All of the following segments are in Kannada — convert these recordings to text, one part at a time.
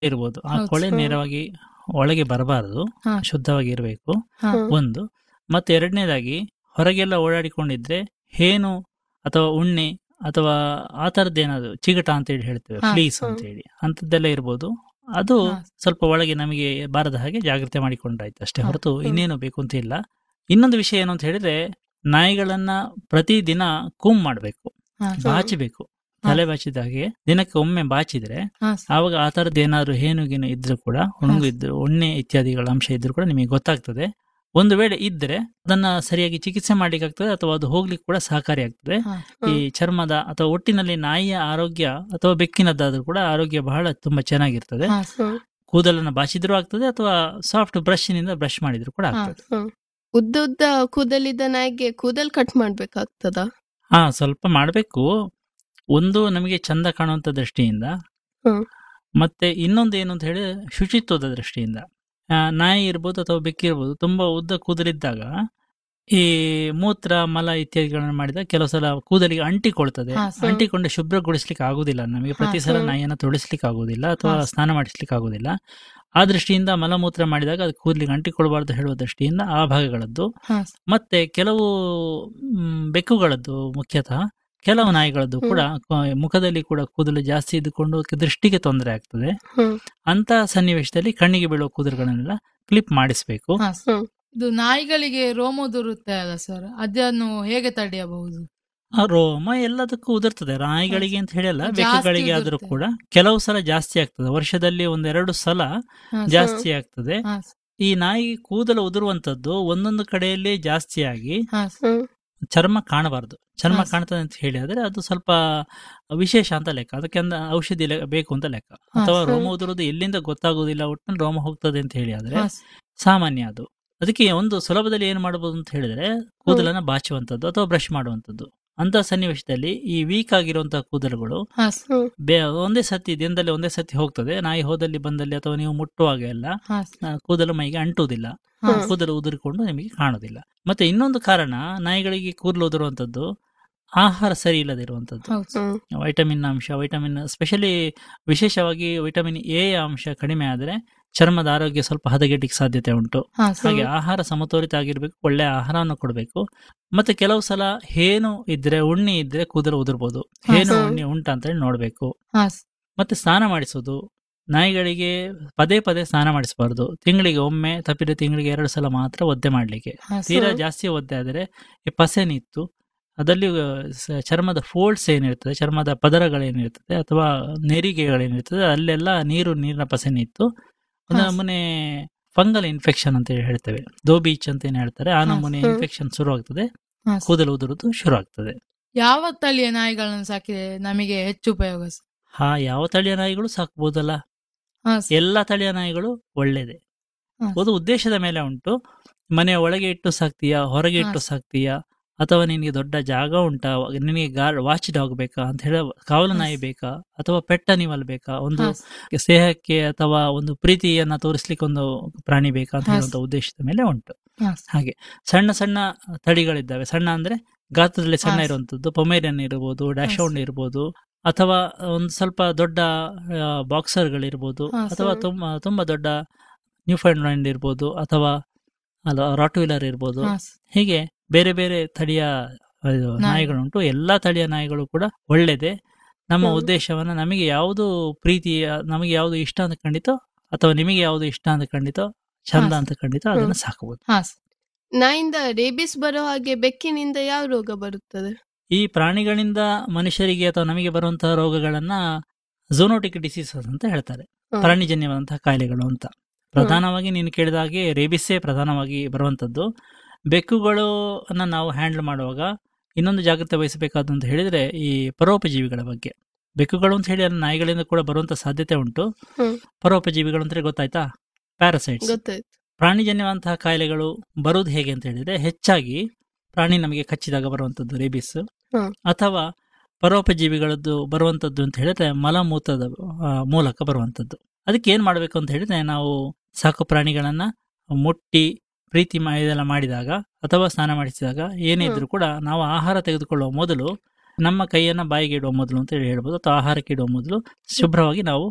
ಇರ್ಬೋದು ಆ ಹೌದು. ಕೊಳೆ ಹ್ಮ್. ನೇರವಾಗಿ ಒಳಗೆ ಬರಬಾರದು ಹಾ. ಶುದ್ಧವಾಗಿ ಇರಬೇಕು ಹಾ. ಹ್ಮ್. ಒಂದು ಮತ್ತೆ ಎರಡನೇದಾಗಿ ಹೊರಗೆಲ್ಲ ಓಡಾಡಿಕೊಂಡಿದ್ರೆ ಹೇನು ಅಥವಾ ಉಣ್ಣೆ ಅಥವಾ ಆ ಥರದ್ದೇನಾದ್ರು ಚಿಗಟ ಅಂತ ಹೇಳಿ ಹೇಳ್ತೇವೆ ಹಾ. ಫ್ಲೀಸ್ ಹ್ಮ್. ಅಂತ ಹೇಳಿ ಅಂಥದ್ದೆಲ್ಲ ಇರ್ಬೋದು ಅದು ಹಾ. ಸ್ವಲ್ಪ ಒಳಗೆ ನಮಗೆ ಬಾರದ ಹಾಗೆ ಜಾಗ್ರತೆ ಮಾಡಿಕೊಂಡ್ರಾಯ್ತು ಅಷ್ಟೇ ಹಾ. ಹೊರತು ಹ್ಮ್. ಇನ್ನೇನು ಬೇಕು ಅಂತ ಇಲ್ಲ ಇನ್ನೊಂದು ವಿಷಯ ಏನು ಅಂತ ಹೇಳಿದ್ರೆ ನಾಯಿಗಳನ್ನ ಪ್ರತಿದಿನ ಕೂಮ್ ಮಾಡಬೇಕು ಹಾ. ಬಾಚಬೇಕು ಹಾ. ತಲೆ ಬಾಚಿದ ಹಾಗೆ ದಿನಕ್ಕೆ ಒಮ್ಮೆ ಬಾಚಿದ್ರೆ ಹಾ. ಆವಾಗ ಆ ಥರದ್ದು ಏನಾದ್ರು ಹೇನುಗೇನು ಇದ್ರೂ ಕೂಡ ಉಣುಗು ಇದ್ರು ಉಣ್ಣೆ ಇತ್ಯಾದಿಗಳ ಅಂಶ ಇದ್ರೂ ಕೂಡ ನಿಮಗೆ ಗೊತ್ತಾಗ್ತದೆ ಒಂದು ವೇಳೆ ಇದ್ರೆ ಅದನ್ನ ಸರಿಯಾಗಿ ಚಿಕಿತ್ಸೆ ಮಾಡ್ಲಿಕ್ಕಾಗ್ತದೆ ಅಥವಾ ಅದು ಹೋಗ್ಲಿಕ್ಕೆ ಕೂಡ ಸಹಕಾರಿ ಆಗ್ತದೆ ಹಾ. ಈ ಚರ್ಮದ ಅಥವಾ ಒಟ್ಟಿನಲ್ಲಿ ನಾಯಿಯ ಆರೋಗ್ಯ ಅಥವಾ ಬೆಕ್ಕಿನದ್ದಾದ್ರೂ ಕೂಡ ಆರೋಗ್ಯ ಬಹಳ ತುಂಬಾ ಚೆನ್ನಾಗಿರ್ತದೆ ಹಾ. ಹ್ಮ್. ಕೂದಲನ್ನ ಬಾಚಿದ್ರೂ ಆಗ್ತದೆ ಅಥವಾ ಸಾಫ್ಟ್ ಬ್ರಷ್ ನಿಂದ ಬ್ರಷ್ ಮಾಡಿದ್ರು ಕೂಡ ಹಾ. ಆಗ್ತದೆ ಉದ್ದ ಉದ್ದ ಕೂದಲಿದ್ದ ನಾಯಿಗೆ ಕೂದಲ್ ಕಟ್ ಮಾಡ್ಬೇಕಾಗ್ತದ ಹಾ ಸ್ವಲ್ಪ ಮಾಡ್ಬೇಕು ಒಂದು ನಮಗೆ ಚಂದ ಕಾಣುವಂತ ದೃಷ್ಟಿಯಿಂದ ಹ್ಮ್. ಮತ್ತೆ ಇನ್ನೊಂದು ಏನು ಅಂತ ಹೇಳಿ ಶುಚಿತ್ವದ ದೃಷ್ಟಿಯಿಂದ ಆ, ನಾಯಿ ಇರ್ಬೋದು ಅಥವಾ ಬೆಕ್ಕಿರ್ಬೋದು ತುಂಬಾ ಉದ್ದ ಕೂದಲಿದ್ದಾಗ ಈ ಮೂತ್ರ ಮಲ ಇತ್ಯಾದಿಗಳನ್ನು ಮಾಡಿದಾಗ ಕೆಲವು ಸಲ ಕೂದಲಿಗೆ ಅಂಟಿಕೊಳ್ತದೆ ಹಾ, ಸರ್. ಅಂಟಿಕೊಂಡು ಶುಭ್ರಗೊಳಿಸ್ಲಿಕ್ಕೆ ಆಗುದಿಲ್ಲ ನಮಗೆ ಪ್ರತಿ ಹಾ, ಸಲ ಸರ್. ನಾಯಿಯನ್ನು ತೊಳಿಸ್ಲಿಕ್ಕೆ ಆಗುದಿಲ್ಲ ಅಥವಾ ಹಾ, ಸರ್. ಸ್ನಾನ ಮಾಡಿಸ್ಲಿಕ್ಕೆ ಆಗುದಿಲ್ಲ ಆ ದೃಷ್ಟಿಯಿಂದ ಮಲಮೂತ್ರ ಮಾಡಿದಾಗ ಅದು ಕೂದಲಿಗೆ ಅಂಟಿಕೊಳ್ಬಾರ್ದು ಹೇಳುವ ದೃಷ್ಟಿಯಿಂದ ಆ ಭಾಗಗಳದ್ದು ಹಾ. ಮತ್ತೆ ಕೆಲವು ಮ್, ಬೆಕ್ಕುಗಳದ್ದು ಮುಖ್ಯತಃ ಕೆಲವು ನಾಯಿಗಳದ್ದು ಕೂಡ ಕ- ಮುಖದಲ್ಲಿ ಕೂಡ ಕೂದಲು ಜಾಸ್ತಿ ಇದ್ದುಕೊಂಡು ಕ- ದೃಷ್ಟಿಗೆ ತೊಂದರೆ ಆಗ್ತದೆ ಹ್ಮ್ ಅಂತ ಸನ್ನಿವೇಶದಲ್ಲಿ ಕಣ್ಣಿಗೆ ಬೀಳುವ ಕೂದಲುಗಳನ್ನೆಲ್ಲ ಕ್ಲಿಪ್ ಮಾಡಿಸ್ಬೇಕು ಹಾ, ಸರ್. ಹ್ಮ್ ಇದು ನಾಯಿಗಳಿಗೆ ರೋಮ ಉದುರುತ್ತೆ ಅಲ್ಲ ಸರ್ ಅದನ್ನು ಹೇಗೆ ತಡೆಯಬಹುದು ಆ ರೋಮ ಎಲ್ಲದಕ್ಕೂ ಉದುರ್ತದೆ ನಾಯಿಗಳಿಗೆ ಅಂತ ಹೇಳಲ್ಲ ಜಾಸ್ತಿ ಬೆಕ್ಕುಗಳಿಗೆ ಆದ್ರೂ ಉದುರುತ್ತೆ. ಕೂಡ ಕೆಲವು ಸಲ ಜಾಸ್ತಿ ಆಗ್ತದೆ ವರ್ಷದಲ್ಲಿ ಒಂದೆರಡು ಸಲ ಹಾ, ಜಾಸ್ತಿ ಆಗ್ತದೆ ಹಾ, ಈ ನಾಯಿ ಕೂದಲು ಉದುರುವಂತದ್ದು ಒಂದೊಂದು ಕಡೆಯಲ್ಲಿ ಜಾಸ್ತಿಯಾಗಿ ಹಾ, ಹ್ಮ್ ಚರ್ಮ ಕಾಣಬಾರ್ದು ಚರ್ಮ ಹಾ, ಸರ್. ಕಾಣ್ತದೆ ಅಂತ ಹೇಳಿದ್ರೆ ಅದು ಸ್ವಲ್ಪ ವಿಶೇಷ ಅಂತ ಲೆಕ್ಕ ಅದಕ್ಕೆ ಅಂದ ಔಷಧಿ ಲೆ- ಬೇಕು ಅಂತ ಲೆಕ್ಕ ಹಾ, ಅಥವಾ ಸರ್. ರೋಮ ಉದುರುವುದು ಎಲ್ಲಿಂದ ಗೊತ್ತಾಗುವುದಿಲ್ಲ ಒಟ್ಟಿನಲ್ಲಿ ರೋಮ ಹೋಗ್ತದೆ ಅಂತ ಹೇಳಿ ಆದ್ರೆ ಹಾ, ಸಾಮಾನ್ಯ ಅದು ಅದಕ್ಕೆ ಒಂದು ಸುಲಭದಲ್ಲಿ ಏನು ಮಾಡಬಹುದು ಅಂತ ಹೇಳಿದ್ರೆ ಕೂದಲನ್ನ ಬಾಚುವಂಥದ್ದು ಅಥವಾ ಬ್ರಷ್ ಮಾಡುವಂಥದ್ದು ಅಂತ ಸನ್ನಿವೇಶದಲ್ಲಿ ಈ ವೀಕ್ ಆಗಿರುವಂತಹ ಕೂದಲುಗಳು ಹಾ, ಹ್ಮ್ ಬೇ ಒಂದೇ ಸತಿ ದಿನದಲ್ಲಿ ಒಂದೇ ಸತಿ ಹೋಗ್ತದೆ ನಾಯಿ ಹೋದಲ್ಲಿ ಬಂದಲ್ಲಿ ಅಥವಾ ನೀವು ಮುಟ್ಟುವಾಗ ಎಲ್ಲ ಹಾ, ಆ, ಕೂದಲು ಮೈಗೆ ಅಂಟುವುದಿಲ್ಲ ಹಾ, ಹ್ಮ್. ಕೂದಲು ಉದುರಿಕೊಂಡು ನಿಮಗೆ ಕಾಣುವುದಿಲ್ಲ ಮತ್ತೆ ಇನ್ನೊಂದು ಕಾರಣ ನಾಯಿಗಳಿಗೆ ಕೂದಲು ಉದುರುವಂಥದ್ದು ಆಹಾರ ಸರಿ ಇಲ್ಲದಿರುವಂಥದ್ದು ಹೌದು ಸರ್. ಹ್ಮ್ ವೈಟಮಿನ್ ಅಂಶ ವೈಟಮಿನ್ ಸ್ಪೆಷಲಿ ವಿಶೇಷವಾಗಿ ವೈಟಮಿನ್ ಎ ಅಂಶ ಕಡಿಮೆ ಆದರೆ ಚರ್ಮದ ಆರೋಗ್ಯ ಸ್ವಲ್ಪ ಹದಗೆಟ್ಟಿಗೆ ಸಾಧ್ಯತೆ ಉಂಟು ಹಾ, ಸರ್. ಹಾಗೆ ಆಹಾರ ಸಮತೋಲಿತ ಆಗಿರ್ಬೇಕು ಒಳ್ಳೆ ಆಹಾರವನ್ನು ಕೊಡಬೇಕು ಮತ್ತೆ ಕೆಲವು ಸಲ ಹೇನು ಇದ್ರೆ ಉಣ್ಣೆ ಇದ್ರೆ ಕೂದಲು ಉದುರ್ಬೋದು ಹಾ, ಹೇನು ಸರ್. ಉಣ್ಣೆ ಉಂಟಾ ಅಂತ ಹೇಳಿ ನೋಡ್ಬೇಕು ಹಾ, ಸರ್. ಮತ್ತೆ ಸ್ನಾನ ಮಾಡಿಸೋದು ನಾಯಿಗಳಿಗೆ ಪದೇ ಪದೇ ಸ್ನಾನ ಮಾಡಿಸಬಾರ್ದು ತಿಂಗಳಿಗೆ ಒಮ್ಮೆ ತಪ್ಪಿದ್ರೆ ತಿಂಗಳಿಗೆ ಎರಡು ಸಲ ಮಾತ್ರ ಒದ್ದೆ ಮಾಡ್ಲಿಕ್ಕೆ ಹಾ, ಸರ್. ತೀರಾ ಜಾಸ್ತಿ ಒದ್ದೆ ಆದರೆ ಈ ಪಸೆನಿತ್ತು ಅದರಲ್ಲಿ ಆ, ಸ- ಚರ್ಮದ ಫೋಲ್ಡ್ಸ್ ಏನಿರ್ತದೆ ಚರ್ಮದ ಪದರಗಳೇನಿರ್ತದೆ ಅಥವಾ ನೆರಿಗೆಗಳೇನಿರ್ತದೆ ಅಲ್ಲೆಲ್ಲ ನೀರು ನೀರಿನ ಪಸೆನಿತ್ತು ಒಂದು ಹಾ, ನಮೂನೆ ಫಂಗಲ್ ಇನ್ಫೆಕ್ಷನ್ ಅಂತ ಹೇಳಿ ಹೇಳ್ತೇವೆ ದೋಬೀಚ್ ಅಂತ ಏನ್ ಹೇಳ್ತಾರೆ ಆ ಹಾ, ನಮೂನೆ ಹ್ಮ್. ಇನ್ಫೆಕ್ಷನ್ ಶುರು ಆಗ್ತದೆ ಹಾ, ಸರ್. ಕೂದಲು ಉದುರುದು ಶುರು ಆಗ್ತದೆ ಯಾವ ತಳಿಯ ನಾಯಿಗಳನ್ನು ಸಾಕಿದ್ರೆ ನಮಗೆ ಹೆಚ್ಚು ಉಪಯೋಗ ಸರ್? ಹಾ ಯಾವ ತಳಿಯ ನಾಯಿಗಳು ಸಾಕ್ಬೋದಲ್ಲ ಹಾ, ಸರ್. ಎಲ್ಲ ತಳಿಯ ನಾಯಿಗಳು ಒಳ್ಳೇದೆ ಹಾ, ಒಂದು ಉದ್ದೇಶದ ಮೇಲೆ ಉಂಟು ಮನೆಯ ಒಳಗೆ ಇಟ್ಟು ಸಾಕ್ತೀಯಾ ಹೊರಗೆ ಹಾ, ಇಟ್ಟು ಸರ್. ಸಾಕ್ತೀಯಾ ಅಥವಾ ನಿನಗೆ ದೊಡ್ಡ ಜಾಗ ಉಂಟಾ ನಿನಗೆ ಗಾರ್ಡ್ ವಾಚ್ ಡಾಗ್ ಬೇಕಾ ಅಂತ ಹೇಳ ಕಾವಲು ಹಾ, ನಾಯಿ ಸರ್. ಬೇಕಾ ಅಥವಾ ಪೆಟ್ಟ ಅನಿಮಲ್ ಬೇಕಾ ಒಂದು ಹಾ, ಸರ್. ಸ್ನೇಹಕ್ಕೆ ಅಥವಾ ಒಂದು ಪ್ರೀತಿಯನ್ನ ತೋರಿಸ್ಲಿಕ್ಕೆ ಒಂದು ಪ್ರಾಣಿ ಬೇಕಾ ಅಂತ ಹಾ, ಹೇಳುವಂತ ಉದ್ದೇಶದ ಮೇಲೆ ಉಂಟು ಹಾ, ಸರ್. ಹಾಗೆ ಸಣ್ಣ ಸಣ್ಣ ತಳಿಗಳಿದ್ದಾವೆ ಸಣ್ಣ ಅಂದ್ರೆ ಗಾತ್ರದಲ್ಲಿ ಸಣ್ಣ ಹಾ, ಸರ್. ಇರುವಂತದ್ದು ಪೊಮೇರಿಯನ್ ಇರ್ಬೋದು ಡ್ಯಾಶೌಂಡ್ ಸರ್. ಇರ್ಬೋದು ಅಥವಾ ಒಂದು ಸ್ವಲ್ಪ ದೊಡ್ಡ ಬಾಕ್ಸರ್ಗಳಿರ್ಬೋದು ಹಾ, ಅಥವಾ ಸರ್. ತುಂಬಾ ತುಂಬಾ ದೊಡ್ಡ ನ್ಯೂ ಫೈಂಡ್ ಲ್ಯಾಂಡ್ ಇರ್ಬೋದು ಅಥವಾ ರಾಟ್ವೀಲರ್ ಇರ್ಬೋದು ಹಾ, ಸರ್. ಹೀಗೆ ಬೇರೆ ಬೇರೆ ತಳಿಯ ಇದು, ನಾಯಿ. ನಾಯಿಗಳುಂಟು ಎಲ್ಲಾ ತಳಿಯ ನಾಯಿಗಳು ಕೂಡ ಒಳ್ಳೇದೆ ನಮ್ಮ ಹ್ಮ್. ಉದ್ದೇಶವನ್ನ ನಮಗೆ ಯಾವುದು ಪ್ರೀತಿ ನಮಗೆ ಯಾವುದು ಇಷ್ಟ ಅಂತ ಖಂಡಿತ ಅಥವಾ ನಿಮಗೆ ಯಾವುದು ಇಷ್ಟ ಅಂತ ಖಂಡಿತ ಚಂದ ಹಾ, ಅಂತ ಖಂಡಿತ ಅದನ್ನ ಸಾಕಬಹುದು ಹಾ, ಸರ್. ನಾಯಿಂದ ರೇಬಿಸ್ ಬರೋ ಹಾಗೆ ಬೆಕ್ಕಿನಿಂದ ಯಾವ ರೋಗ ಬರುತ್ತದೆ ಈ ಪ್ರಾಣಿಗಳಿಂದ ಮನುಷ್ಯರಿಗೆ ಅಥವಾ ನಮಗೆ ಬರುವಂತಹ ರೋಗಗಳನ್ನ ಝೋನೋಟಿಕ್ ಡಿಸೀಸಸ್ ಅಂತ ಹೇಳ್ತಾರೆ ಹ್ಮ್. ಪ್ರಾಣಿಜನ್ಯವಾದಂತಹ ಕಾಯಿಲೆಗಳು ಅಂತ ಪ್ರಧಾನವಾಗಿ ನೀನು ಕೇಳಿದ ಹಾಗೆ ರೇಬಿಸ್ಸೇ ಪ್ರಧಾನವಾಗಿ ಬರುವಂತದ್ದು ಬೆಕ್ಕುಗಳು ಅನ್ನ ನಾವು ಹ್ಯಾಂಡಲ್ ಮಾಡುವಾಗ ಇನ್ನೊಂದು ಜಾಗ್ರತೆ ವಹಿಸಬೇಕಾದ ಅಂತ ಹೇಳಿದ್ರೆ ಈ ಪರೋಪಜೀವಿಗಳ ಬಗ್ಗೆ ಬೆಕ್ಕುಗಳು ಅಂತ ಹೇಳಿ ಅಲ್ಲಿ ನಾಯಿಗಳಿಂದ ಕೂಡ ಬರುವಂತ ಸಾಧ್ಯತೆ ಉಂಟು ಹ್ಮ್. ಪರೋಪಜೀವಿಗಳು ಅಂದ್ರೆ ಗೊತ್ತಾಯ್ತಾ ಪ್ಯಾರಸೈಟ್ಸ್ ಗೊತ್ತಾಯ್ತು ಪ್ರಾಣಿಜನ್ಯವಂತಹ ಕಾಯಿಲೆಗಳು ಬರುವುದು ಹೇಗೆ ಅಂತ ಹೇಳಿದ್ರೆ ಹೆಚ್ಚಾಗಿ ಪ್ರಾಣಿ ನಮಗೆ ಕಚ್ಚಿದಾಗ ಬರುವಂತದ್ದು ರೇಬಿಸ್ ಹ್ಮ್. ಅಥವಾ ಪರೋಪಜೀವಿಗಳದ್ದು ಬರುವಂತದ್ದು ಅಂತ ಹೇಳಿದ್ರೆ ಮಲಮೂತ್ರದ ಆ, ಮೂಲಕ ಬರುವಂತದ್ದು ಅದಕ್ಕೆ ಏನ್ ಮಾಡ್ಬೇಕು ಅಂತ ಹೇಳಿದ್ರೆ ನಾವು ಸಾಕು ಪ್ರಾಣಿಗಳನ್ನ ಮುಟ್ಟಿ ಪ್ರೀತಿ ಮಾ- ಇದೆಲ್ಲ ಮಾಡಿದಾಗ ಅಥವಾ ಸ್ನಾನ ಮಾಡಿಸಿದಾಗ ಏನೇ ಇದ್ರೂ ಕೂಡ ನಾವು ಆಹಾರ ತೆಗೆದುಕೊಳ್ಳುವ ಮೊದಲು ನಮ್ಮ ಕೈಯನ್ನ ಬಾಯಿಗೆ ಇಡುವ ಮೊದಲು ಅಂತ ಹೇಳಿ ಹೇಳ್ಬೋದು ಅಥವಾ ಆಹಾರಕ್ಕೆ ಇಡುವ ಮೊದಲು ಶುಭ್ರವಾಗಿ ನಾವು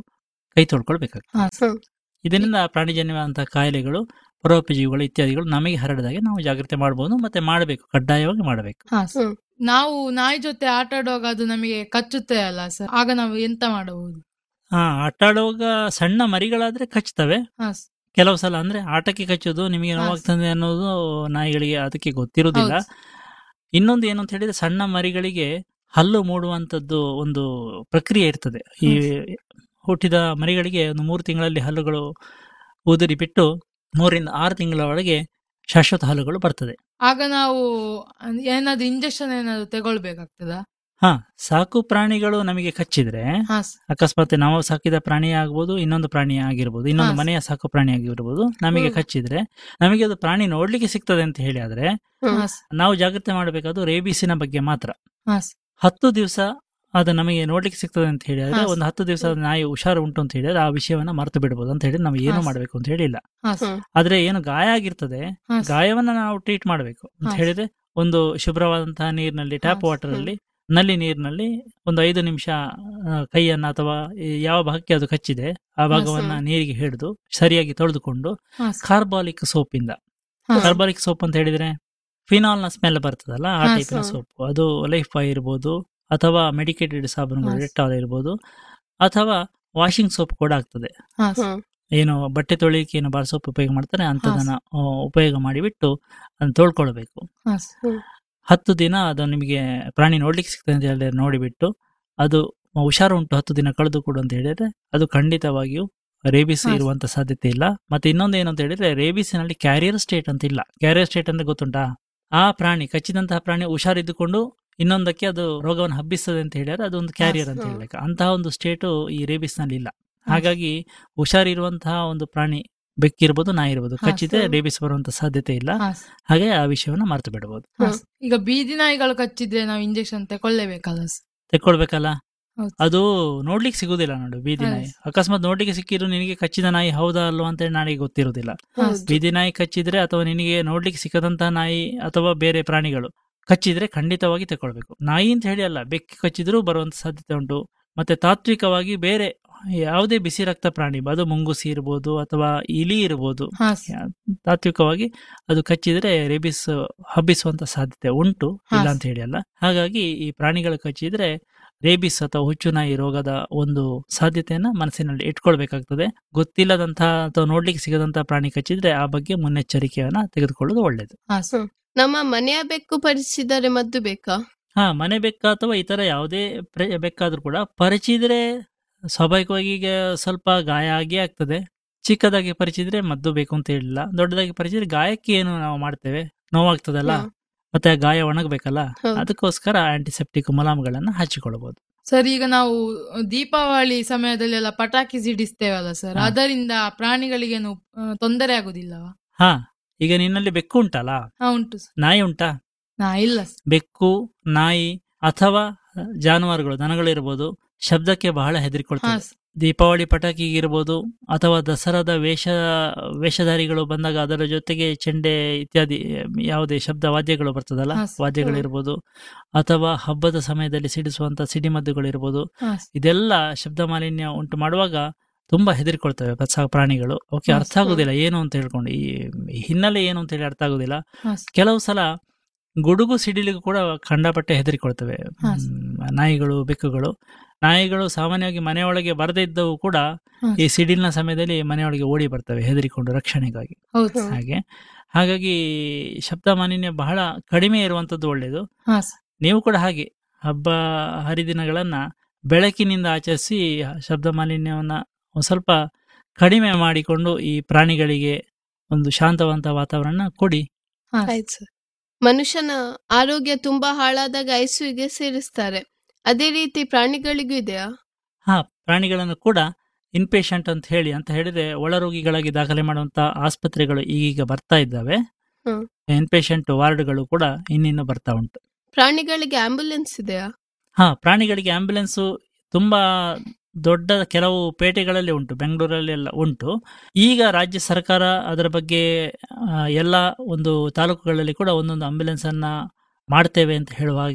ಕೈ ತೊಳ್ಕೊಳ್ಬೇಕಾಗ್ತದೆ ಹಾ ಸರ್. ಇದರಿಂದ ಪ್ರಾಣಿಜನ್ಯವಾದಂತಹ ಕಾಯಿಲೆಗಳು ಪರೋಪಜೀವಿಗಳು ಇತ್ಯಾದಿಗಳು ನಮಗೆ ಹರಡದಾಗೆ ನಾವು ಜಾಗ್ರತೆ ಮಾಡಬಹುದು ಮತ್ತೆ ಮಾಡಬೇಕು ಕಡ್ಡಾಯವಾಗಿ ಮಾಡಬೇಕು ಹಾ ಸರ್. ಹ್ಮ್. ನಾವು ನಾಯಿ ಜೊತೆ ಆಟ ಆಡುವಾಗ ಅದು ನಮಗೆ ಕಚ್ಚುತ್ತೆ ಅಲ್ಲ ಸರ್ ಆಗ ನಾವು ಎಂತ ಮಾಡಬಹುದು ಹಾ ಆಟ ಆಡುವಾಗ ಸಣ್ಣ ಮರಿಗಳಾದ್ರೆ ಕಚ್ತವೆ ಹಾ ಸ- ಕೆಲವು ಸಲ ಅಂದ್ರೆ ಆಟಕ್ಕೆ ಕಚ್ಚೋದು ನಿಮಗೆ ಹಾ. ನೋವಾಗ್ತದೆ ಅನ್ನೋದು ನಾಯಿಗಳಿಗೆ ಅದಕ್ಕೆ ಗೊತ್ತಿರುವುದಿಲ್ಲ ಹೌದು. ಇನ್ನೊಂದು ಏನು ಅಂತ ಹೇಳಿದ್ರೆ ಸಣ್ಣ ಮರಿಗಳಿಗೆ ಹಲ್ಲು ಮೂಡುವಂತದ್ದು ಒಂದು ಪ್ರಕ್ರಿಯೆ ಇರ್ತದೆ ಈ ಹುಟ್ಟಿದ ಮರಿಗಳಿಗೆ ಒಂದು ಮೂರು ತಿಂಗಳಲ್ಲಿ ಹಲ್ಲುಗಳು ಉದುರಿ ಬಿಟ್ಟು ಮೂರಿಂದ ಆರು ತಿಂಗಳ ಒಳಗೆ ಶಾಶ್ವತ ಹಲ್ಲುಗಳು ಬರ್ತದೆ ಆಗ ನಾವು ಏನಾದ್ರು ಇಂಜೆಕ್ಷನ್ ಏನಾದ್ರು ತಗೊಳ್ಬೇಕಾಗ್ತದಾ ಹಾ ಸಾಕು ಪ್ರಾಣಿಗಳು ನಮಗೆ ಕಚ್ಚಿದ್ರೆ ಹಾ ಸ- ಅಕಸ್ಮಾತ್ ನಾವು ಸಾಕಿದ ಪ್ರಾಣಿ ಆಗ್ಬೋದು ಇನ್ನೊಂದು ಪ್ರಾಣಿ ಆಗಿರ್ಬೋದು ಇನ್ನೊಂದು ಹಾ. ಮನೆಯ ಸಾಕು ಪ್ರಾಣಿ ಆಗಿರ್ಬೋದು ನಮಗೆ ಹ್ಮ್. ಕಚ್ಚಿದ್ರೆ ನಮಗೆ ಅದು ಪ್ರಾಣಿ ನೋಡ್ಲಿಕ್ಕೆ ಸಿಗ್ತದೆ ಅಂತ ಹೇಳಿ ಆದ್ರೆ ಹ್ಮ್. ಹಾ ಸ- ನಾವು ಜಾಗ್ರತೆ ಮಾಡಬೇಕಾದ್ರು ರೇಬಿಸಿನ ಬಗ್ಗೆ ಮಾತ್ರ ಹಾ ಸ- ಹತ್ತು ದಿವಸ ಅದು ನಮಗೆ ನೋಡ್ಲಿಕ್ಕೆ ಸಿಗ್ತದೆ ಅಂತ ಹೇಳಿದ್ರೆ ಹಾ. ಒಂದು ಹತ್ತು ದಿವಸ ನಾಯಿ ಹುಷಾರು ಉಂಟು ಅಂತ ಹೇಳಿದ್ರೆ ಆ ವಿಷಯವನ್ನ ಮರೆತು ಬಿಡ್ಬೋದು ಅಂತ ಹೇಳಿ ನಾವು ಏನು ಹಾ. ಮಾಡಬೇಕು ಅಂತ ಹೇಳಿಲ್ಲ ಹಾ ಸ- ಹ್ಮ್. ಆದ್ರೆ ಏನು ಗಾಯ ಆಗಿರ್ತದೆ ಹಾ ಸ- ಗಾಯವನ್ನ ನಾವು ಟ್ರೀಟ್ ಮಾಡಬೇಕು ಅಂತ ಹಾ. ಹೇಳಿದ್ರೆ ಒಂದು ಶುಭ್ರವಾದಂತಹ ನೀರಿನಲ್ಲಿ ಟ್ಯಾಪ್ ಹಾ. ವಾಟರ್ ಅಲ್ಲಿ ನಲ್ಲಿ ನೀರಿನಲ್ಲಿ ಒಂದು ಐದು ನಿಮಿಷ ಆ, ಕೈಯನ್ನ ಅಥವಾ ಈ ಯಾವ ಭಾಗಕ್ಕೆ ಅದು ಕಚ್ಚಿದೆ ಆ ಭಾಗವನ್ನ ಹಾ. ನೀರಿಗೆ ಹಿಡಿದು ಸರಿಯಾಗಿ ತೊಳೆದುಕೊಂಡು ಹಾ ಸ- ಕಾರ್ಬಾಲಿಕ್ ಸೋಪ್ ಇಂದ ಹಾ ಸ- ಕಾರ್ಬಾಲಿಕ್ ಸೋಪ್ ಅಂತ ಹೇಳಿದ್ರೆ ಫಿನಾಲ್ ನ ಸ್ಮೆಲ್ ಬರ್ತದಲ್ಲ ಆ ಹಾ, ಟೈಪಿನ ಸರ್. ಸೋಪ್ ಅದು ಲೈಫ್ ಬಾಯ್ ಇರ್ಬೋದು ಅಥವಾ ಮೆಡಿಕೇಟೆಡ್ ಸಾಬೂನುಗಳು ಹಾ, ಡೆಟಾಲ್ ಇರ್ಬೋದು ಅಥವಾ ವಾಷಿಂಗ್ ಸೋಪ್ ಕೂಡ ಆಗ್ತದೆ ಹಾ ಸ- ಹ್ಮ್. ಏನು ಬಟ್ಟೆ ತೊಳಿಲಿಕ್ಕೆ ಏನು ಬಾರ್ ಸೋಪ್ ಉಪಯೋಗ ಮಾಡ್ತಾರೆ ಅಂತದನ್ನ ಆ, ಉಪಯೋಗ ಮಾಡಿಬಿಟ್ಟು ಅದನ್ನ ತೊಳ್ಕೊಳ್ಬೇಕು ಹಾ ಸ- ಹತ್ತು ದಿನ ಅದು ನಿಮಗೆ ಪ್ರಾಣಿ ನೋಡ್ಲಿಕ್ಕೆ ಸಿಗ್ತದೆ ಅಂತ ಹೇಳಿದ್ರೆ ನೋಡಿಬಿಟ್ಟು ಅದು ಹುಷಾರು ಉಂಟು ಹತ್ತು ದಿನ ಕಳೆದು ಕೊಡು ಅಂತ ಹೇಳಿದ್ರೆ ಅದು ಖಂಡಿತವಾಗಿಯೂ ರೇಬಿಸ್ ಹಾ. ಇರುವಂತ ಸಾಧ್ಯತೆ ಇಲ್ಲ ಮತ್ತೆ ಇನ್ನೊಂದು ಏನು ಅಂತ ಹೇಳಿದ್ರೆ ರೇಬಿಸ್ನಲ್ಲಿ ಕ್ಯಾರಿಯರ್ ಸ್ಟೇಟ್ ಅಂತ ಇಲ್ಲ ಕ್ಯಾರಿಯರ್ ಸ್ಟೇಟ್ ಅಂದ್ರೆ ಗೊತ್ತುಂಟಾ ಆ ಪ್ರಾಣಿ ಕಚ್ಚಿದಂತಹ ಪ್ರಾಣಿ ಹುಷಾರಿದ್ದುಕೊಂಡು ಇನ್ನೊಂದಕ್ಕೆ ಅದು ರೋಗವನ್ನು ಹಬ್ಬಿಸ್ತದೆ ಅಂತ ಹೇಳಿದ್ರೆ ಅದೊಂದು ಕ್ಯಾರಿಯರ್ ಅಂತ ಹಾ. ಹೇಳಬೇಕು ಅಂತಹ ಒಂದು ಸ್ಟೇಟು ಈ ರೇಬಿಸ್ ನಲ್ಲಿ ಇಲ್ಲ ಹಾಗಾಗಿ ಹುಷಾರಿರುವಂತಹ ಒಂದು ಪ್ರಾಣಿ ಬೆಕ್ಕಿರ್ಬೋದು ನಾಯಿ ಇರ್ಬೋದು ಹಾ, ಕಚ್ಚಿದ್ರೆ ಸರ್. ರೇಬಿಸ್ ಬರುವಂತ ಸಾಧ್ಯತೆ ಇಲ್ಲ ಹಾ ಸ- ಹಾಗೆ ಆ ವಿಷಯವನ್ನ ಮರೆತು ಬಿಡಬಹುದು ಹಾ ಸ- ಈಗ ಬೀದಿ ನಾಯಿಗಳು ಕಚ್ಚಿದ್ರೆ ನಾವು ಇಂಜೆಕ್ಷನ್ ತಕೊಳ್ಳೇಬೇಕಲ್ಲ ಸ- ತೆಕ್ಕೊಳ್ಬೇಕಲ್ಲ ಹೌದು. ಅದು ನೋಡ್ಲಿಕ್ಕೆ ಸಿಗುದಿಲ್ಲ ನೋಡು ಬೀದಿ ಹೌದು. ನಾಯಿ ಅಕಸ್ಮಾತ್ ನೋಡ್ಲಿಕ್ಕೆ ಸಿಕ್ಕಿದ್ರು ನಿನಗೆ ಕಚ್ಚಿದ ನಾಯಿ ಹೌದಾ ಅಲ್ವಾ ಅಂತೇಳಿ ನನಗೆ ಗೊತ್ತಿರುವುದಿಲ್ಲ ಹೌದು. ಬೀದಿ ನಾಯಿ ಕಚ್ಚಿದ್ರೆ ಅಥವಾ ನಿನಗೆ ನೋಡ್ಲಿಕ್ಕೆ ಸಿಕ್ಕದಂತಹ ನಾಯಿ ಅಥವಾ ಬೇರೆ ಪ್ರಾಣಿಗಳು ಕಚ್ಚಿದ್ರೆ ಖಂಡಿತವಾಗಿ ತಗೊಳ್ಬೇಕು ನಾಯಿ ಅಂತ ಹೇಳಿ ಅಲ್ಲ ಬೆಕ್ಕಿ ಕಚ್ಚಿದ್ರೂ ಬರುವಂತ ಸಾಧ್ಯತೆ ಉಂಟು ಮತ್ತೆ ತಾತ್ವಿಕವಾಗಿ ಬೇರೆ ಯಾವುದೇ ಬಿಸಿ ರಕ್ತ ಪ್ರಾಣಿ ಅದು ಮುಂಗುಸಿ ಇರ್ಬೋದು ಅಥವಾ ಇಲಿ ಇರ್ಬೋದು ಹಾ ಸ- ತಾತ್ವಿಕವಾಗಿ ಅದು ಕಚ್ಚಿದ್ರೆ ರೇಬಿಸ್ ಹಬ್ಬಿಸುವಂತ ಸಾಧ್ಯತೆ ಉಂಟು ಇಲ್ಲ ಹಾ. ಅಂತ ಹೇಳಿ ಅಲ್ಲ ಹಾಗಾಗಿ ಈ ಪ್ರಾಣಿಗಳು ಕಚ್ಚಿದ್ರೆ ರೇಬಿಸ್ ಅಥವಾ ಹುಚ್ಚು ನಾಯಿ ರೋಗದ ಒಂದು ಸಾಧ್ಯತೆಯನ್ನ ಮನಸ್ಸಿನಲ್ಲಿ ಇಟ್ಕೊಳ್ಬೇಕಾಗ್ತದೆ ಗೊತ್ತಿಲ್ಲದಂತಹ ಅಥವಾ ನೋಡ್ಲಿಕ್ಕೆ ಸಿಗದಂತಹ ಪ್ರಾಣಿ ಕಚ್ಚಿದ್ರೆ ಆ ಬಗ್ಗೆ ಮುನ್ನೆಚ್ಚರಿಕೆಯನ್ನ ತೆಗೆದುಕೊಳ್ಳೋದು ಒಳ್ಳೇದು ಹಾ ಸ- ನಮ್ಮ ಮನೆಯ ಬೆಕ್ಕು ಪರಿಚಿದರೆ ಮದ್ದು ಬೇಕಾ ಹಾ ಮನೆ ಬೆಕ್ಕ ಅಥವಾ ಇತರ ಯಾವುದೇ ಪ್ರ- ಬೆಕ್ಕಾದ್ರೂ ಕೂಡ ಪರಿಚಿದ್ರೆ ಸ್ವಾಭಾವಿಕವಾಗಿ ಈಗ ಸ್ವಲ್ಪ ಗಾಯ ಆಗಿ ಆಗ್ತದೆ ಚಿಕ್ಕದಾಗಿ ಪರಿಚಿದ್ರೆ ಮದ್ದು ಬೇಕು ಅಂತ ಹೇಳಿಲ್ಲ ದೊಡ್ಡದಾಗಿ ಪರಿಚಿದ್ರೆ ಗಾಯಕ್ಕೆ ಏನು ನಾವು ಮಾಡ್ತೇವೆ ನೋವಾಗ್ತದಲ್ಲ ಹಾ. ಮತ್ತೆ ಆ ಗಾಯ ಒಣಗಬೇಕಲ್ಲ ಹೌದು. ಅದಕ್ಕೋಸ್ಕರ ಆಂಟಿಸೆಪ್ಟಿಕ್ ಮುಲಾಮ್ಗಳನ್ನ ಹಚ್ಚಿಕೊಳ್ಳಬಹುದು ಸರ್ ಈಗ ನಾವು ದೀಪಾವಳಿ ಸಮಯದಲ್ಲಿ ಎಲ್ಲ ಪಟಾಕಿ ಸಿಡಿಸ್ತೇವಲ್ಲ ಸರ್ ಹಾ. ಅದರಿಂದ ಪ್ರಾಣಿಗಳಿಗೇನು ಆ, ತೊಂದರೆ ಆಗುದಿಲ್ಲವಾ ಹಾ ಈಗ ನಿನ್ನಲ್ಲಿ ಬೆಕ್ಕು ಉಂಟಲ್ಲ ಹಾ ಉಂಟು ಸರ್ ನಾಯಿ ಉಂಟಾ ನಾ ಇಲ್ಲ ಸರ್. ಬೆಕ್ಕು ನಾಯಿ ಅಥವಾ ಜಾನುವಾರುಗಳು ದನಗಳಿರ್ಬೋದು ಶಬ್ದಕ್ಕೆ ಬಹಳ ಹಾ ಹೆದರಿಕೊಳ್ತವೆ ಸರ್. ದೀಪಾವಳಿ ಪಟಾಕಿಗೆ ಇರ್ಬೋದು ಅಥವಾ ದಸರಾದ ವೇಷ ವೇಷಧಾರಿಗಳು ಬಂದಾಗ ಅದರ ಜೊತೆಗೆ ಚೆಂಡೆ ಇತ್ಯಾದಿ ಯಾವುದೇ ಶಬ್ದ ವಾದ್ಯಗಳು ಬರ್ತದಲ್ಲ ಹಾ, ಸರ್. ವಾದ್ಯಗಳಿರ್ಬೋದು ಅಥವಾ ಹಬ್ಬದ ಸಮಯದಲ್ಲಿ ಸಿಡಿಸುವಂತ ಸಿಡಿಮದ್ದುಗಳಿರ್ಬೋದು ಹಾ ಸರ್. ಇದೆಲ್ಲ ಶಬ್ದ ಮಾಲಿನ್ಯ ಉಂಟು ಮಾಡುವಾಗ ತುಂಬಾ ಹೆದರಿಕೊಳ್ತವೆ ಪಚ್ಚ ಪ್ರಾಣಿಗಳು ಓಕೆ ಹಾ, ಅರ್ಥ ಆಗುದಿಲ್ಲ ಏನು ಅಂತ ಹೇಳ್ಕೊಂಡು ಈ ಹಿನ್ನೆಲೆ ಏನು ಅಂತ ಹೇಳಿ ಅರ್ಥ ಆಗುದಿಲ್ಲ ಹಾ ಸರ್. ಕೆಲವು ಸಲ ಗುಡುಗು ಸಿಡಿಲಿಗೂ ಕೂಡ ಕಂಡಪಟ್ಟೆ ಹೆದರಿಕೊಳ್ತವೆ ಹಾ, ಹ್ಮ್, ನಾಯಿಗಳು ಬೆಕ್ಕುಗಳು ನಾಯಿಗಳು ಸಾಮಾನ್ಯವಾಗಿ ಮನೆಯೊಳಗೆ ಬರದೇ ಇದ್ದವು ಕೂಡ ಹಾ, ಈ ಸಿಡಿಲಿನ ಸಮಯದಲ್ಲಿ ಮನೆಯೊಳಗೆ ಓಡಿ ಬರ್ತವೆ ಹೆದರಿಕೊಂಡು ರಕ್ಷಣೆಗಾಗಿ ಹೌದು ಹ್ಮ್. ಸರ್. ಹಾಗೆ ಹಾಗಾಗಿ ಶಬ್ದ ಮಾಲಿನ್ಯ ಬಹಳ ಕಡಿಮೆ ಇರುವಂತದ್ದು ಒಳ್ಳೆಯದು ಹಾ ಸರ್. ನೀವು ಕೂಡ ಹಾಗೆ ಹಬ್ಬ ಹರಿದಿನಗಳನ್ನ ಬೆಳಕಿನಿಂದ ಆಚರಿಸಿ ಶಬ್ದ ಮಾಲಿನ್ಯವನ್ನ ಒಂದ್ ಸ್ವಲ್ಪ ಕಡಿಮೆ ಮಾಡಿಕೊಂಡು ಈ ಪ್ರಾಣಿಗಳಿಗೆ ಒಂದು ಶಾಂತವಂತ ವಾತಾವರಣ ಕೊಡಿ ಹಾ, ಆಯ್ತು ಸರ್ ಮನುಷ್ಯನ ಆರೋಗ್ಯ ತುಂಬಾ ಹಾಳಾದಾಗ ಐಸಿಯುಗೆ ಸೇರಿಸ್ತಾರೆ ಅದೇ ರೀತಿ ಪ್ರಾಣಿಗಳಿಗೂ ಇದೆಯಾ ಹಾ ಪ್ರಾಣಿಗಳನ್ನು ಕೂಡ ಇನ್ಪೇಷಂಟ್ ಅಂತ ಹೇಳಿ ಅಂತ ಹೇಳಿದ್ರೆ ಒಳರೋಗಿಗಳಾಗಿ ದಾಖಲೆ ಮಾಡುವಂತ ಆಸ್ಪತ್ರೆಗಳು ಈಗೀಗ ಬರ್ತಾ ಇದ್ದಾವೆ ಹ್ಮ್. ಇನ್ಪೇಷಂಟ್ ವಾರ್ಡ್ಗಳು ಕೂಡ ಇನ್ನಿನ್ನು ಬರ್ತಾ ಉಂಟು ಪ್ರಾಣಿಗಳಿಗೆ ಆಂಬ್ಯುಲೆನ್ಸ್ ಇದೆಯಾ ಹಾ ಪ್ರಾಣಿಗಳಿಗೆ ಆಂಬ್ಯುಲೆನ್ಸ್ ತುಂಬಾ ದೊಡ್ಡ ಕೆಲವು ಪೇಟೆಗಳಲ್ಲಿ ಉಂಟು ಬೆಂಗಳೂರಲ್ಲಿ ಎಲ್ಲ ಉಂಟು ಈಗ ರಾಜ್ಯ ಸರ್ಕಾರ ಅದರ ಬಗ್ಗೆ ಆ, ಎಲ್ಲ ಒಂದು ತಾಲೂಕುಗಳಲ್ಲಿ ಕೂಡ ಒಂದೊಂದು ಆಂಬ್ಯುಲೆನ್ಸ್ ಅನ್ನ ಮಾಡ್ತೇವೆ ಅಂತ ಹೇಳುವ ಹಾಗೆ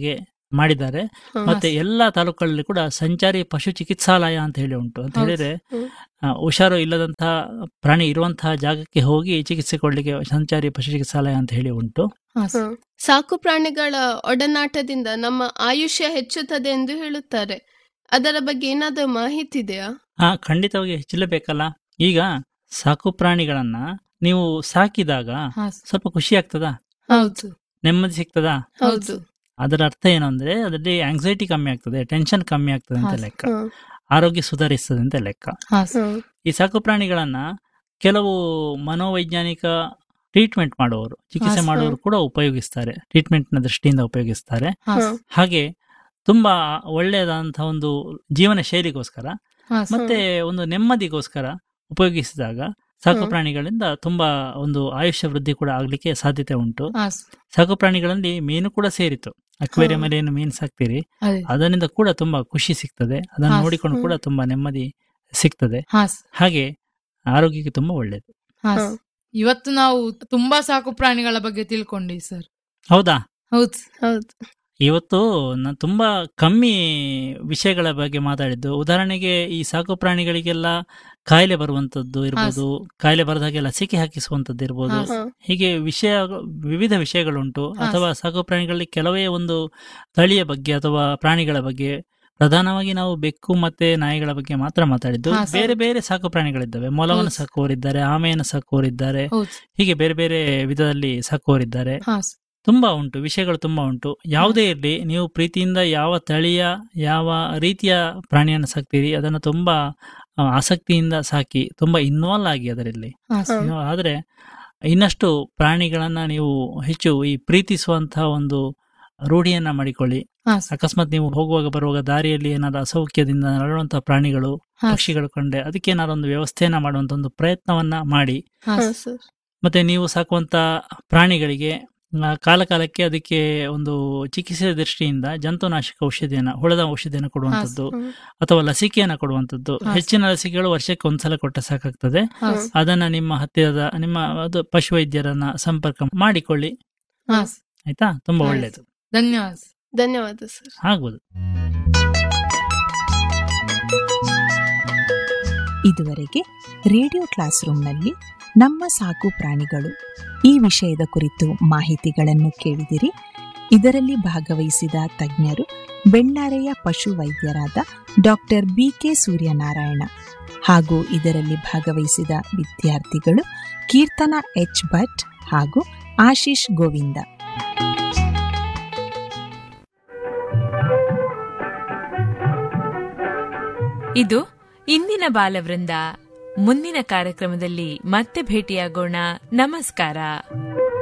ಮಾಡಿದ್ದಾರೆ ಹಾ. ಮತ್ತೆ ಎಲ್ಲಾ ತಾಲೂಕುಗಳಲ್ಲಿ ಕೂಡ ಸಂಚಾರಿ ಪಶು ಚಿಕಿತ್ಸಾಲಯ ಅಂತ ಹೇಳಿ ಉಂಟು ಅಂತ ಹೌದು. ಹೇಳಿದ್ರೆ ಹ್ಮ್. ಆ, ಹುಷಾರು ಇಲ್ಲದಂತಹ ಪ್ರಾಣಿ ಇರುವಂತಹ ಜಾಗಕ್ಕೆ ಹೋಗಿ ಚಿಕಿತ್ಸೆ ಕೊಡ್ಲಿಕ್ಕೆ ಸಂಚಾರಿ ಪಶು ಚಿಕಿತ್ಸಾಲಯ ಅಂತ ಹೇಳಿ ಉಂಟು ಹಾ ಹ. ಸರ್. ಸಾಕು ಪ್ರಾಣಿಗಳ ಒಡನಾಟದಿಂದ ನಮ್ಮ ಆಯುಷ್ಯ ಹೆಚ್ಚುತ್ತದೆ ಎಂದು ಹೇಳುತ್ತಾರೆ ಅದರ ಬಗ್ಗೆ ಏನಾದರೂ ಮಾಹಿತಿ ಇದೆಯಾ ಹಾ ಖಂಡಿತವಾಗಿ ಹೆಚ್ಚಲೇಬೇಕಲ್ಲ ಈಗ ಸಾಕು ಪ್ರಾಣಿಗಳನ್ನ ನೀವು ಸಾಕಿದಾಗ ಹಾ ಸರ್. ಸ್ವಲ್ಪ ಖುಷಿ ಆಗ್ತದಾ ಹೌದು ನೆಮ್ಮದಿ ಸಿಗ್ತದಾ ಹೌದು ಅದರ ಅರ್ಥ ಏನು ಅಂದ್ರೆ ಅದರಲ್ಲಿ ಆಂಗ್ಸೈಟಿ ಕಮ್ಮಿ ಆಗ್ತದೆ ಟೆನ್ಷನ್ ಕಮ್ಮಿ ಆಗ್ತದೆ ಅಂತ ಹಾ, ಲೆಕ್ಕ ಹ. ಆರೋಗ್ಯ ಸುಧಾರಿಸ್ತದೆ ಅಂತ ಲೆಕ್ಕ ಹಾ ಸರ್. ಹ. ಈ ಸಾಕು ಪ್ರಾಣಿಗಳನ್ನ ಕೆಲವು ಮನೋವೈಜ್ಞಾನಿಕ ಟ್ರೀಟ್ಮೆಂಟ್ ಮಾಡುವವರು ಚಿಕಿತ್ಸೆ ಹಾ, ಮಾಡುವವರು ಕೂಡ ಉಪಯೋಗಿಸ್ತಾರೆ ಟ್ರೀಟ್ಮೆಂಟ್ ನ ದೃಷ್ಟಿಯಿಂದ ಉಪಯೋಗಿಸ್ತಾರೆ ಹಾ ಹ. ಸರ್. ಹಾಗೆ ತುಂಬಾ ಒಳ್ಳೆಯದಾದಂತಹ ಒಂದು ಜೀವನ ಶೈಲಿಗೋಸ್ಕರ ಹಾ ಸರ್. ಮತ್ತೆ ಒಂದು ನೆಮ್ಮದಿಗೋಸ್ಕರ ಉಪಯೋಗಿಸಿದಾಗ ಸಾಕು ಹ್ಮ್. ಪ್ರಾಣಿಗಳಿಂದ ತುಂಬಾ ಒಂದು ಆಯುಷ್ಯ ವೃದ್ಧಿ ಕೂಡ ಆಗ್ಲಿಕ್ಕೆ ಸಾಧ್ಯತೆ ಉಂಟು ಹಾ ಸರ್. ಸಾಕು ಪ್ರಾಣಿಗಳಲ್ಲಿ ಮೀನು ಕೂಡ ಸೇರಿತು ಅಕ್ವೇರಿಯಂ ಅಲ್ಲಿ ಏನು ಮೀನು ಸಾಕ್ತೀರಿ ಅದೇ. ಅದರಿಂದ ಕೂಡ ತುಂಬಾ ಖುಷಿ ಸಿಗ್ತದೆ ಅದನ್ನು ಹಾ, ನೋಡಿಕೊಂಡು ಹ್ಮ್. ಕೂಡ ತುಂಬಾ ನೆಮ್ಮದಿ ಸಿಗ್ತದೆ ಹಾ ಸರ್. ಹಾಗೆ ಆರೋಗ್ಯಕ್ಕೆ ತುಂಬಾ ಒಳ್ಳೇದು ಹಾ ಹ. ಸರ್. ಇವತ್ತು ನಾವು ತುಂಬಾ ಸಾಕು ಪ್ರಾಣಿಗಳ ಬಗ್ಗೆ ತಿಳ್ಕೊಂಡಿ ಸರ್ ಹೌದಾ ಹೌದು ಹೌದು ಇವತ್ತು ನಾನು ತುಂಬಾ ಕಮ್ಮಿ ವಿಷಯಗಳ ಬಗ್ಗೆ ಮಾತಾಡಿದ್ದು ಉದಾಹರಣೆಗೆ ಈ ಸಾಕು ಪ್ರಾಣಿಗಳಿಗೆಲ್ಲ ಕಾಯಿಲೆ ಬರುವಂತದ್ದು ಇರ್ಬೋದು ಕಾಯಿಲೆ ಬರದ ಹಾಗೆ ಲಸಿಕೆ ಹಾಕಿಸುವಂತದ್ದು ಇರ್ಬೋದು ಹಾ, ಹ. ಹೀಗೆ ವಿಷಯ ವಿವಿಧ ವಿಷಯಗಳುಂಟು ಹಾ, ಅಥವಾ ಸಾಕು ಪ್ರಾಣಿಗಳಲ್ಲಿ ಕೆಲವೇ ಒಂದು ತಳಿಯ ಬಗ್ಗೆ ಅಥವಾ ಪ್ರಾಣಿಗಳ ಬಗ್ಗೆ ಪ್ರಧಾನವಾಗಿ ನಾವು ಬೆಕ್ಕು ಮತ್ತೆ ನಾಯಿಗಳ ಬಗ್ಗೆ ಮಾತ್ರ ಮಾತಾಡಿದ್ದು ಹಾ, ಸರ್. ಬೇರೆ ಬೇರೆ ಸಾಕು ಪ್ರಾಣಿಗಳಿದ್ದಾವೆ ಮೊಲವನ್ನು ಹೌದು. ಸಾಕುವರಿದ್ದಾರೆ ಆಮೆಯನ್ನು ಸಾಕುವರಿದ್ದಾರೆ ಹೌದು ಹೀಗೆ ಬೇರೆ ಬೇರೆ ವಿಧದಲ್ಲಿ ಸಾಕುವರಿದ್ದಾರೆ ಹಾ ಸರ್. ತುಂಬಾ ಉಂಟು ವಿಷಯಗಳು ತುಂಬಾ ಉಂಟು ಯಾವುದೇ ಇರಲಿ ನೀವು ಪ್ರೀತಿಯಿಂದ ಯಾವ ತಳಿಯ ಯಾವ ರೀತಿಯ ಪ್ರಾಣಿಯನ್ನು ಸಾಕ್ತೀರಿ ಅದನ್ನು ತುಂಬಾ ಆ, ಆಸಕ್ತಿಯಿಂದ ಸಾಕಿ ತುಂಬಾ ಇನ್ವಾಲ್ವ್ ಆಗಿ ಅದರಲ್ಲಿ ಹಾ ಸರ್. ಹ. ನೀವು ಆದ್ರೆ ಇನ್ನಷ್ಟು ಪ್ರಾಣಿಗಳನ್ನ ನೀವು ಹೆಚ್ಚು ಈ ಪ್ರೀತಿಸುವಂತಹ ಒಂದು ರೂಢಿಯನ್ನ ಮಾಡಿಕೊಳ್ಳಿ ಹಾ ಸರ್. ಅಕಸ್ಮಾತ್ ನೀವು ಹೋಗುವಾಗ ಬರುವಾಗ ದಾರಿಯಲ್ಲಿ ಏನಾದ್ರು ಅಸೌಖ್ಯದಿಂದ ನರಳುವಂತಹ ಪ್ರಾಣಿಗಳು ಹಾ ಸರ್. ಪಕ್ಷಿಗಳು ಕಂಡ್ರೆ ಅದಕ್ಕೆ ಏನಾದ್ರು ಒಂದು ವ್ಯವಸ್ಥೆಯನ್ನ ಮಾಡುವಂತ ಒಂದು ಪ್ರಯತ್ನವನ್ನ ಮಾಡಿ ಹಾ ಹ, ಸರ್. ಸರ್ ಮತ್ತೆ ನೀವು ಸಾಕುವಂತ ಪ್ರಾಣಿಗಳಿಗೆ ಆ, ಕಾಲ ಕಾಲಕ್ಕೆ ಅದಕ್ಕೆ ಒಂದು ಚಿಕಿತ್ಸೆ ದೃಷ್ಟಿಯಿಂದ ಜಂತುನಾಶಕ ಔಷಧಿಯನ್ನ ಹುಳದ ಔಷಧಿಯನ್ನ ಕೊಡುವಂತದ್ದು ಹ್ಮ್. ಅಥವಾ ಲಸಿಕೆಯನ್ನ ಕೊಡುವಂತದ್ದು ಹಾ. ಹೆಚ್ಚಿನ ಲಸಿಕೆಗಳು ವರ್ಷಕ್ಕೆ ಒಂದ್ಸಲ ಕೊಟ್ಟ ಸಾಕಾಗ್ತದೆ ಹಾ ಹ್ಮ್. ಸರ್. ಅದನ್ನ ನಿಮ್ಮ ಹತ್ತಿರದ ನಿಮ್ಮ ಅದು ಪಶುವೈದ್ಯರನ್ನ ಸಂಪರ್ಕ ಮಾಡಿಕೊಳ್ಳಿ ಹಾ ಸರ್. ಆಯ್ತಾ ತುಂಬಾ ಆಯ್ತು. ಒಳ್ಳೇದು ಧನ್ಯವಾದ ಸರ್. ಧನ್ಯವಾದ ಸರ್ ಆಗ್ಬೋದು ಇದುವರೆಗೆ ರೇಡಿಯೋ ಕ್ಲಾಸ್ ರೂಮ್ನಲ್ಲಿ ನಮ್ಮ ಸಾಕು ಪ್ರಾಣಿಗಳು ಈ ವಿಷಯದ ಕುರಿತು ಮಾಹಿತಿಗಳನ್ನು ಕೇಳಿದಿರಿ ಇದರಲ್ಲಿ ಭಾಗವಹಿಸಿದ ತಜ್ಞರು ಬೆಳ್ಳಾರೆಯ ಪಶು ವೈದ್ಯರಾದ ಡಾಕ್ಟರ್ ಬಿಕೆ ಸೂರ್ಯನಾರಾಯಣ ಹಾಗೂ ಇದರಲ್ಲಿ ಭಾಗವಹಿಸಿದ ವಿದ್ಯಾರ್ಥಿಗಳು ಕೀರ್ತನಾ ಎಚ್ ಭಟ್ ಹಾಗೂ ಆಶೀಶ್ ಗೋವಿಂದ ಇದು ಇಂದಿನ ಬಾಲವೃಂದ ಮುಂದಿನ ಕಾರ್ಯಕ್ರಮದಲ್ಲಿ ಮತ್ತೆ ಭೇಟಿಯಾಗೋಣ ನಮಸ್ಕಾರ